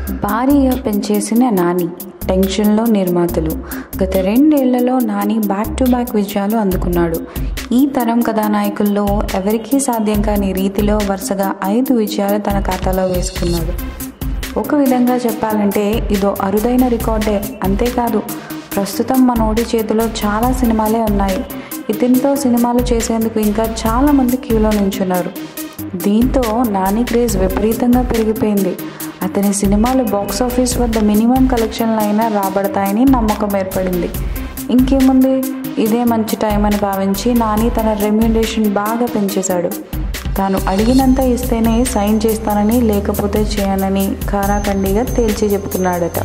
భారీగా పెంచేసిన నాని టెన్షన్లో నిర్మాతలు గత రెండేళ్లలో నాని బ్యాక్ టు బ్యాక్ విజయాలు అందుకున్నాడు ఈ తరం కథానాయకుల్లో ఎవరికీ సాధ్యం కాని రీతిలో వరుసగా ఐదు విజయాలు తన ఖాతాలో వేసుకున్నాడు ఒక విధంగా చెప్పాలంటే ఇదో అరుదైన రికార్డే అంతేకాదు ప్రస్తుతం మనోడి చేతిలో చాలా సినిమాలే ఉన్నాయి ఇతనితో సినిమాలు చేసేందుకు ఇంకా చాలామంది క్యూలో నించున్నారు దీంతో నాని క్రేజ్ విపరీతంగా పెరిగిపోయింది అతని సినిమాలు బాక్స్ ఆఫీస్ వద్ద మినిమం కలెక్షన్లు అయినా రాబడతాయని నమ్మకం ఏర్పడింది ఇంకేముంది ఇదే మంచి టైం అని భావించి నాని తన రెమ్యునరేషన్ బాగా పెంచేశాడు తాను అడిగినంత ఇస్తేనే సైన్ చేస్తానని లేకపోతే చేయనని ఖారాఖండిగా తేల్చి చెప్తున్నాడట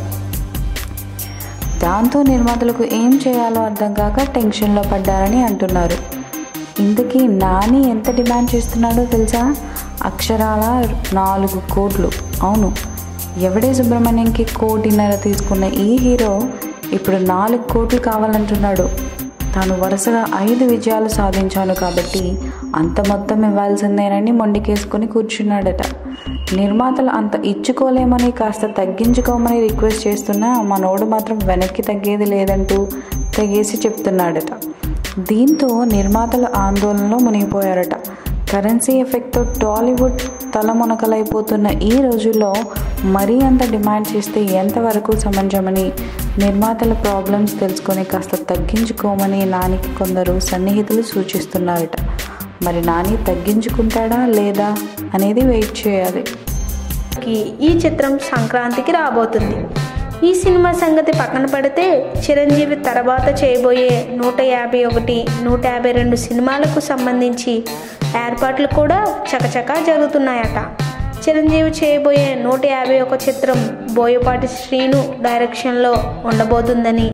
దాంతో నిర్మాతలకు ఏం చేయాలో అర్థం కాక టెన్షన్లో పడ్డారని అంటున్నారు ఇంతకీ నాని ఎంత డిమాండ్ చేస్తున్నాడో తెలుసా అక్షరాల నాలుగు కోట్లు అవును ఎవడే సుబ్రహ్మణ్యంకి కోటిన్నర తీసుకున్న ఈ హీరో ఇప్పుడు నాలుగు కోట్లు కావాలంటున్నాడు తాను వరుసగా ఐదు విజయాలు సాధించాను కాబట్టి అంత మొత్తం ఇవ్వాల్సిందేనని మొండికేసుకుని కూర్చున్నాడట నిర్మాతలు అంత ఇచ్చుకోలేమని కాస్త తగ్గించుకోమని రిక్వెస్ట్ చేస్తున్నా మనోడు మాత్రం వెనక్కి తగ్గేది లేదంటూ తెగేసి చెప్తున్నాడట దీంతో నిర్మాతలు ఆందోళనలో మునిగిపోయారట కరెన్సీ ఎఫెక్ట్తో టాలీవుడ్ తలమునకలైపోతున్న ఈ రోజుల్లో మరీ అంత డిమాండ్ చేస్తే ఎంతవరకు సమంజమని నిర్మాతల ప్రాబ్లమ్స్ తెలుసుకొని కాస్త తగ్గించుకోమని నానికి కొందరు సన్నిహితులు సూచిస్తున్నారట మరి నాని తగ్గించుకుంటాడా లేదా అనేది వెయిట్ చేయాలి కి ఈ చిత్రం సంక్రాంతికి రాబోతుంది ఈ సినిమా సంగతి పక్కన పెడితే చిరంజీవి తర్వాత చేయబోయే నూట యాభై ఒకటి నూట యాభై రెండు సినిమాలకు సంబంధించి ఏర్పాట్లు కూడా చకచకా జరుగుతున్నాయట చిరంజీవి చేయబోయే నూట యాభై ఒక చిత్రం బోయపాటి శ్రీను డైరెక్షన్లో ఉండబోతుందని